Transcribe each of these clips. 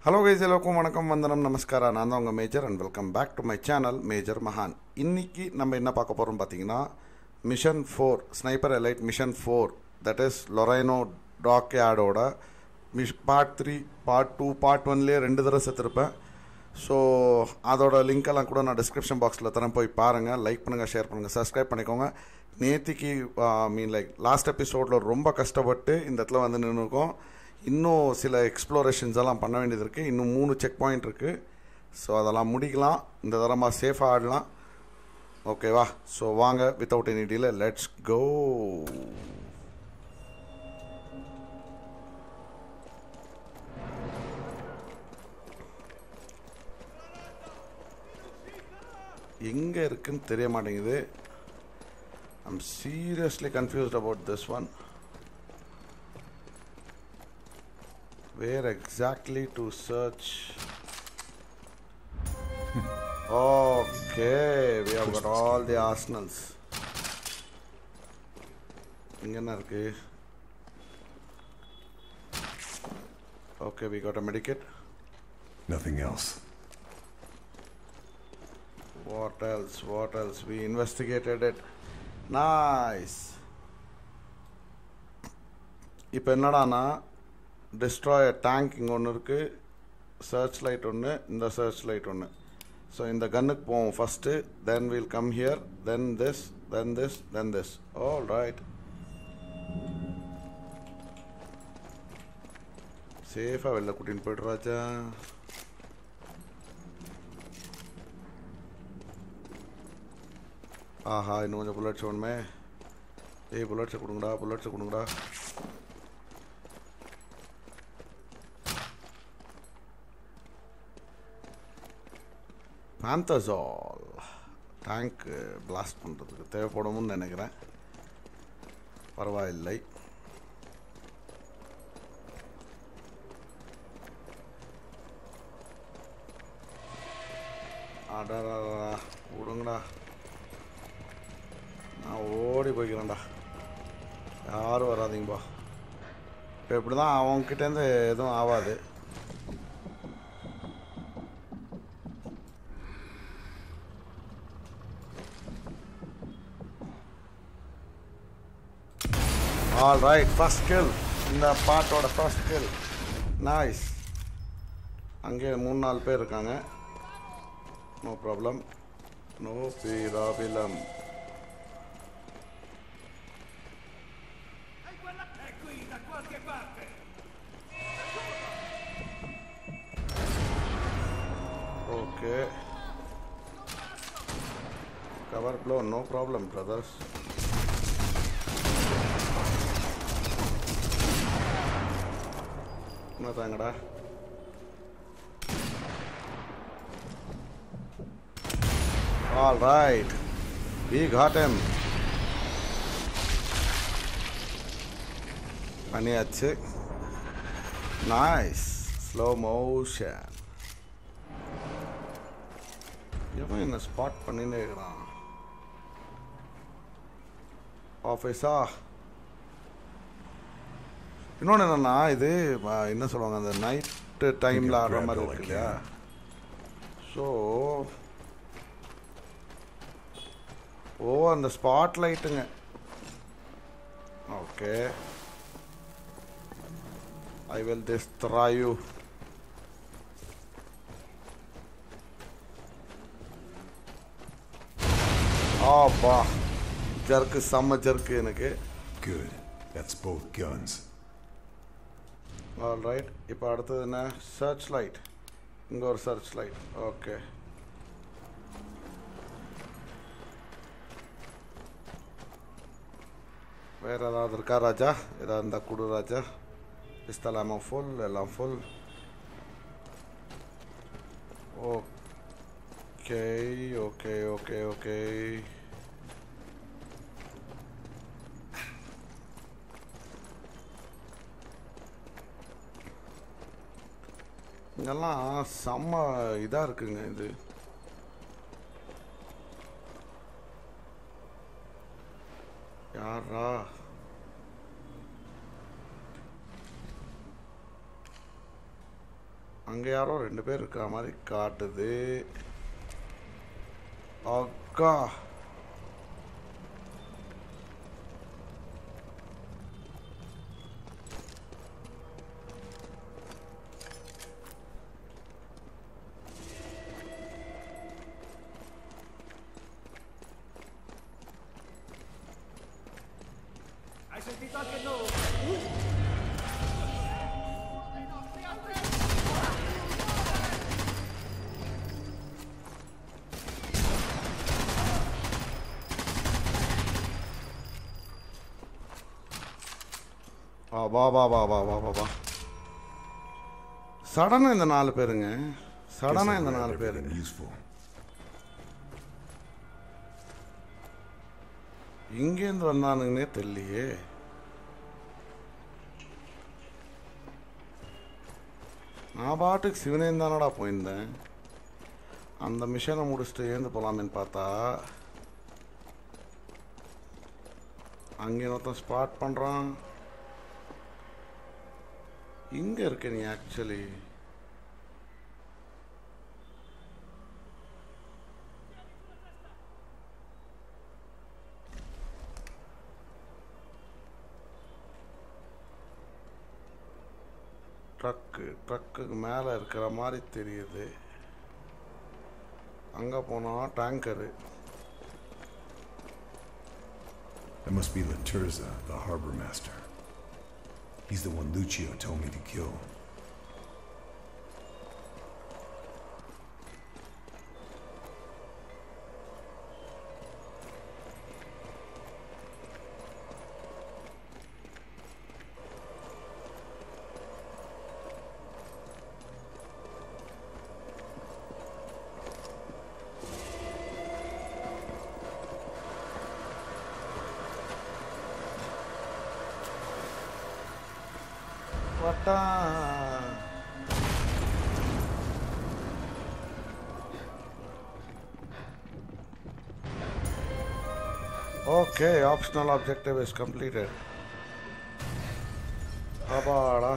Hello guys எல்லோருக்கும் வணக்கம் வந்தனம் நமஸ்காரம் நான் தான் உங்கள் major and welcome back to my channel major மகான் இன்னைக்கு நம்ம என்ன பார்க்க போகிறோம் பார்த்தீங்கன்னா mission four sniper elite mission four that is Lorino டாக் யார்டோட மிஷ் பார்ட் த்ரீ பார்ட் டூ பார்ட் ஒன்லேயே ரெண்டு தடவை செத்துருப்பேன் ஸோ அதோட லிங்க்கெல்லாம் கூட நான் டிஸ்கிரிப்ஷன் பாக்ஸில் தரேன் போய் பாருங்கள் லைக் பண்ணுங்கள் ஷேர் பண்ணுங்கள் சப்ஸ்கிரைப் பண்ணிக்கோங்க நேத்திக்கு மீன் லைக் லாஸ்ட் எபிசோடில் ரொம்ப கஷ்டப்பட்டு இந்த இடத்துல வந்து நின்றுருக்கோம் இன்னும் சில எக்ஸ்ப்ளோரேஷன்ஸ் எல்லாம் பண்ண வேண்டியது இருக்குது இன்னும் மூணு செக் பாயிண்ட் இருக்குது ஸோ அதெல்லாம் முடிக்கலாம் இந்த தரமாக சேஃபாக ஆடலாம் ஓகேவா ஸோ வாங்க வித்தவுட் எனி டீல லெட்ஸ் கோ எங்கே இருக்குன்னு தெரிய மாட்டேங்குது I'm seriously confused about this one where exactly to search okay we have got all the arsenals இங்க என்ன இருக்கு okay we got a medikit Nothing else. what else what else we investigated it nice இப்போ என்னடானா destroyer tank இங்கே ஒன்று இருக்குது search light ஒன்று இந்த சர்ச் லைட் ஒன்று ஸோ இந்த கன்னுக்கு போவோம் first then will come here then this then this then this all right சேஃபாக வெளில கூட்டின்னு போய்ட்டு ராஜா ஆஹா இன்னும் கொஞ்சம் புல்லட்ஸ் வேணுமே ஏய் புல்லட்ஸை கொடுங்கடா புல்லட்ஸை கொடுங்கடா பேந்தசால் டேங்க் பிளாஸ்ட் பண்ணுறதுக்கு தேவைப்படும்னு நினைக்கிறேன் பரவாயில்லை அடடா விடுங்கடா நான் ஓடி போய்க்கிறேன்டா யாரும் வராதீங்கப்பா இப்போ இப்படி தான் அவங்கக்கிட்டேருந்து எதுவும் ஆகாது ஆல் ரைட் ஃபர்ஸ்ட் கில் இந்த பாட்டோட ஃபர்ஸ்ட் கில் நைஸ் அங்கே மூணு நாலு பேர் இருக்காங்க no problem no problem okay cover blow no problem brothers என்னதாங்கடா All right. We got him. பண்ணியாச்சு நைஸ் ஸ்லோ மோஷன் எவன் என்ன ஸ்பாட் பண்ணினே இருக்கிறான் ஆஃபீஸா இன்னொன்று என்னன்னா இது ம, என்ன சொல்லுவாங்க அந்த நைட்டு டைமில் ஆடுற மாதிரி இருக்கு இல்லையா ஸோ ஓ அந்த ஸ்பாட் லைட்டுங்க okay I will destroy you ஆப்பா ஜர்க்கு செம்ம ஜர்க்கு எனக்கு Good. That's both guns. All right இப்போ அடுத்தது என்ன சர்ச் லைட் இங்கே ஒரு சர்ச் லைட் ஓகே வேறு ஏதாவது இருக்கா ராஜா ஏதாவது இருந்தால் கொடு ராஜா பிஸ்தல் எல்லாம் ஃபுல் எல்லாம் full okay okay okay okay இங்கெல்லாம் செம்ம இதாக இருக்குங்க இது யாரா அங்கே யாரோ ரெண்டு பேர் இருக்கிற மாதிரி காட்டுது அக்கா Hai sentito anche noi? ஆ வா வா வா வா வா வா வா சடனாக இந்த நாலு பேருங்க Guess I சடனாக இந்த grabbed நாலு பேர் everything useful. இங்கேருந்து வந்தானுங்கன்னே தெரியலையே நான் பாட்டுக்கு சிவனேன் தானடா போயிருந்தேன் அந்த மிஷனை முடிச்சுட்டு ஏந்து போகலாமேன்னு பார்த்தா அங்கே ஒருத்தன் ஸ்பாட் பண்ணுறான் இங்கே இருக்க நீ ஆக்சுவலி ட்ரக்கு ட்ரக்குக்கு மேலே இருக்கிற மாதிரி தெரியுது அங்கே போனால் tanker That must be Laturza, the harbor master. He's the one Lucio told me to kill. வட்டா okay optional objective is completed அப்பாடா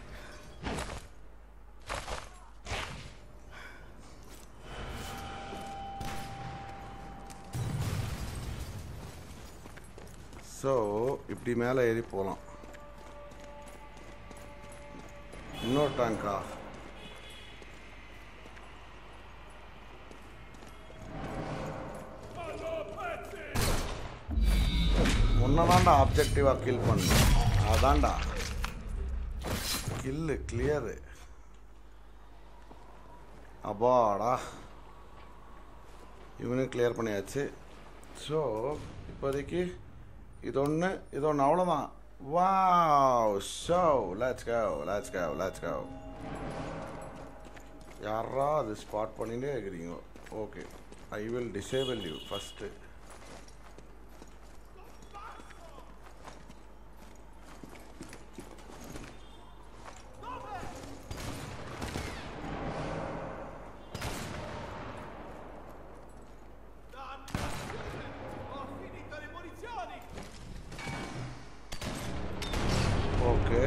ஸோ இப்படி மேலே ஏறி போகலாம் இன்னொரு டேங்கா உன்னதாண்டா ஆப்ஜெக்டிவாக கில் பண்ணு அதான்டா கில்லு கிளியரு அப்பாடா இவனும் கிளியர் பண்ணியாச்சு ஸோ இப்போதைக்கு இது ஒன்று இது ஒன்று அவ்வளோதான் wow show let's go let's go let's go யாரா அது ஸ்பாட் பண்ணிட்டே இருக்கிறீங்க okay I will disable you first Ho finito le munizioni! Okay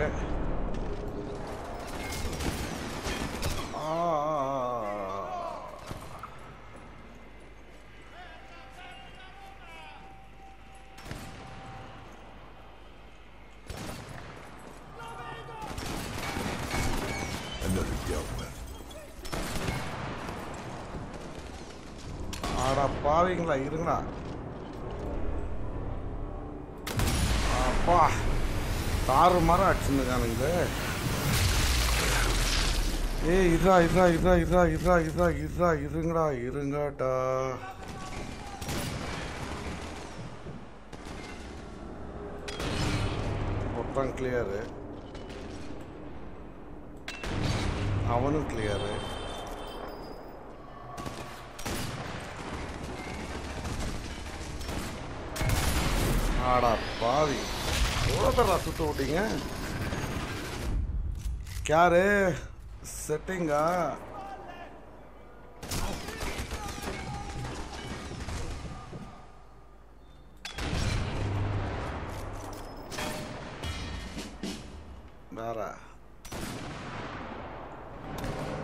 Another dealt with. ஆடா பாவீங்களா இருங்கடா அப்பா தாறு மரம் அடிச்சுருக்கானுங்க ஏய் இருடா இருடா இருடா இருடா இருடா இருடா இருடா இருங்கடா இருங்கடா மொத்தம் கிளியரு அவனும் கிளியரு ஆடா பாவி எவ்வளோ பேரா சுத்த விட்டீங்க யாரு செட்டிங்கா வேற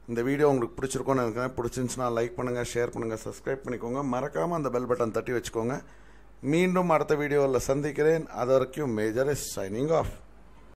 இந்த வீடியோ உங்களுக்கு பிடிச்சிருக்கோன்னு நினைக்கிறேன் பிடிச்சிருந்துச்சுன்னா லைக் பண்ணுங்கள் ஷேர் பண்ணுங்கள் சப்ஸ்கிரைப் பண்ணிக்கோங்க மறக்காமல் அந்த பெல் பட்டன் தட்டி வச்சுக்கோங்க மீண்டும் அடுத்த வீடியோவில் சந்திக்கிறேன் அது வரைக்கும் மேஜர் இஸ் சைனிங் ஆஃப்